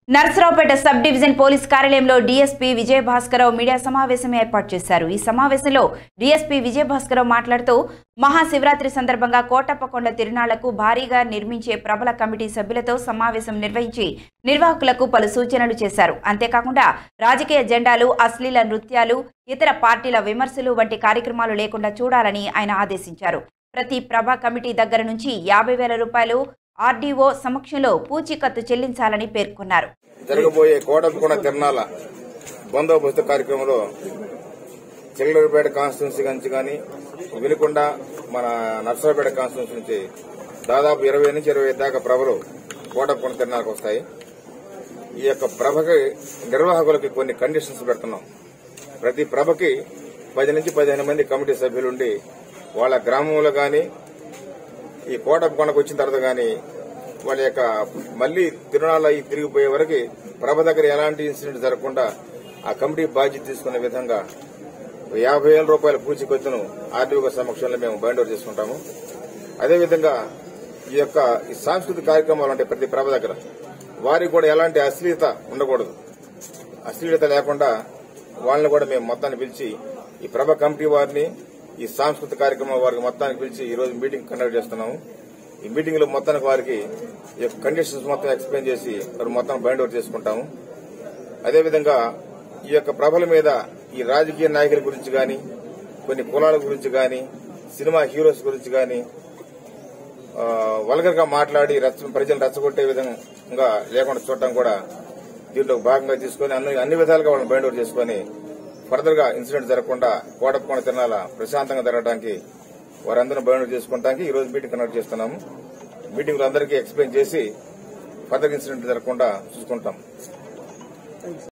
Narasaraopet sub division police కార్యాలయంలో DSP Vijayabhaskararao media సమావేశం ఏర్పాటు చేశారు ఈ సమావేశంలో డీఎస్పీ విజయభాస్కరరావు మాట్లాడుతూ మహాశివరాత్రి సందర్భంగా కోటప్పకొండ తిరునాళ్లకు భారీగా నిర్మించే ప్రబల కమిటీ సభ్యులతో సమావేశం నిర్వహించి నిర్వాహకులకు పలు సూచనలు చేశారు అంతేకాకుండా రాజకీయ జెండాలు అశ్లీల నృత్యాలు ఇతర పార్టీల విమర్శలు వంటి కార్యక్రమాలు లేకుండా చూడాలని ఆయన ఆదేశించారు ప్రతి ప్రభా కమిటీ దగ్గర నుంచి యాభై వేల రూపాయలు ఆర్డీఓ సమక్షంలో పూచీకత్తు చెల్లించాలని పేర్కొన్నారు జరగబోయే కోటప్పకొండ తిరణాల బందోబస్తు కార్యక్రమంలో చిల్లరపేట కాన్స్టిట్యున్సీ నుంచి కానీ వినుకొండ మన నర్సరావుపేట కాన్స్టిట్యున్సీ నుంచి దాదాపు ఇరవై నుంచి ఇరవై ఐదు దాకా ప్రభలు కోటప్పకొండ తిరణాలకు వస్తాయి ఈ యొక్క ప్రభకి నిర్వాహకులకి కొన్ని కండిషన్స్ పెడుతున్నాం ప్రతి ప్రభకి పది నుంచి పదిహేను మంది కమిటీ సభ్యులుండి వాళ్ళ గ్రామంలో కానీ ఈ కోటప్పకొండకు వచ్చిన తర్వాత కానీ వాళ్ళ యొక్క మళ్లీ తిరునాళ్ళ ఈ తిరిగిపోయే వరకు ప్రభ దగ్గర ఎలాంటి ఇన్సిడెంట్ జరగకుండా ఆ కమిటీ బాధ్యత తీసుకునే విధంగా యాభై వేల రూపాయల పూచికొత్తును ఆర్డీఓ సమక్షంలో మేము బైండ్ ఓవర్ చేసుకుంటాము అదేవిధంగా ఈ యొక్క ఈ సాంస్కృతిక కార్యక్రమాలు ఉంటాయి ప్రతి ప్రభ దగ్గర వారికి కూడా ఎలాంటి అశ్లీలత ఉండకూడదు అశ్లీలత లేకుండా వాళ్ళని కూడా మేము మొత్తాన్ని పిలిచి ఈ ప్రభ కమిటీ వారిని ఈ సాంస్కృతిక కార్యక్రమం వారికి మొత్తానికి పిలిచి ఈ రోజు మీటింగ్ కండక్ట్ చేస్తున్నాము ఈ మీటింగ్ లో మొత్తానికి వారికి ఈ యొక్క కండిషన్స్ మొత్తం ఎక్స్ప్లెయిన్ చేసి వారు మొత్తం బైండ్ అవుట్ చేసుకుంటాము అదేవిధంగా ఈ యొక్క ప్రభల మీద ఈ రాజకీయ నాయకుల గురించి గాని కొన్ని కులాల గురించి గాని సినిమా హీరోస్ గురించి గాని వల్గర్ గా మాట్లాడి రచ్చ- ప్రజలు రెచ్చగొట్టే విధంగా లేకుండా చూడటం కూడా దీంట్లో భాగంగా తీసుకుని అన్ని అన్ని విధాలుగా వాళ్ళని బైండ్ అవుట్ చేసుకుని ఫర్దర్ గా ఇన్సిడెంట్ జరగకుండా కోటప్పకొండ తిరణాల ప్రశాంతంగా జరగడానికి వారందరూ బైండ్ అవుట్ చేసుకోవడానికి ఈ రోజు మీటింగ్ కండక్ట్ చేస్తున్నాము మీటింగ్ లో అందరికీ ఎక్స్ప్లెయిన్ చేసి ఫర్దర్ ఇన్సిడెంట్ జరగకుండా చూసుకుంటాం